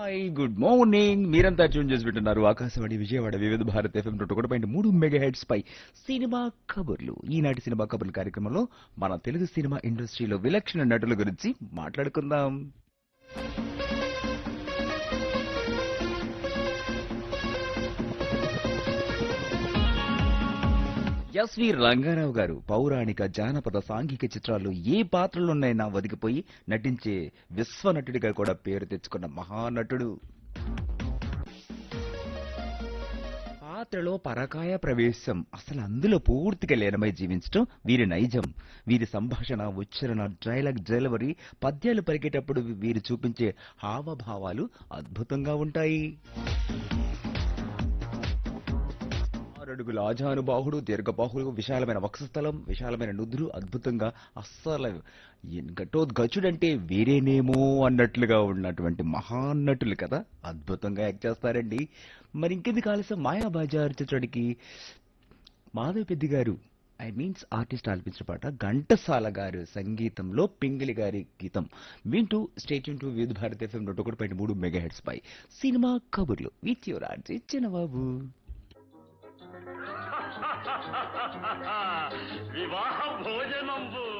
hi good morning మీరంతా tune చేసి వింటున్నారు ఆకాశవాణి విజయవాడ వివిధ భారత్ ఎఫ్ఎం నూట ఒకటి పాయింట్ మూడు మెగా హెడ్స్ పై సినిమా కబుర్లు ఈనాటి సినిమా కబుర్లు కార్యక్రమంలో మన తెలుగు సినిమా ఇండస్ట్రీలో విలక్షణ నటుల గురించి మాట్లాడుకుందాం ఎస్వి రంగారావు గారు పౌరాణిక జానపద సాంఘిక చిత్రాలు ఏ పాత్రలోనైనా ఒదిగిపోయి నటించే విశ్వనటుడిగా కూడా పేరు తెచ్చుకున్న మహానటుడు పాత్రలో పరకాయ ప్రవేశం అసలు అందులో పూర్తిగా లీనమై జీవించడం వీరి నైజం వీరి సంభాషణ ఉచ్చారణ డైలాగ్ డెలివరీ పద్యాలు పలికేటప్పుడు వీరు చూపించే హావభావాలు అద్భుతంగా ఉంటాయి ఆరడుగుల ఆజానుబాహుడు దీర్ఘబాహుడు విశాలమైన వక్షస్థలం విశాలమైన నుదురు అద్భుతంగా అస్సలు ఘటోద్గచుడంటే వేరేనేమో అన్నట్లుగా ఉన్నటువంటి మహానటులు కదా అద్భుతంగా యాక్ట్ చేస్తారండి మరి ఇంకెందుకు ఆలస్యం మాయాబజార్ చిత్రానికి మాధవ్ పెద్ది గారు ఐ మీన్స్ ఆర్టిస్ట్ ఆలపించిన పాట ఘంటసాల గారు సంగీతంలో పింగిలి గారి గీతం వింటూ స్టేట్ టు వివిధ భారత్ ఎఫ్ఎం నూట ఒకటి పాయింట్ మూడు మెగా హెడ్స్ పై సినిమా కబుర్లు with your RJ Chinnababu Vivaha భోజనంబు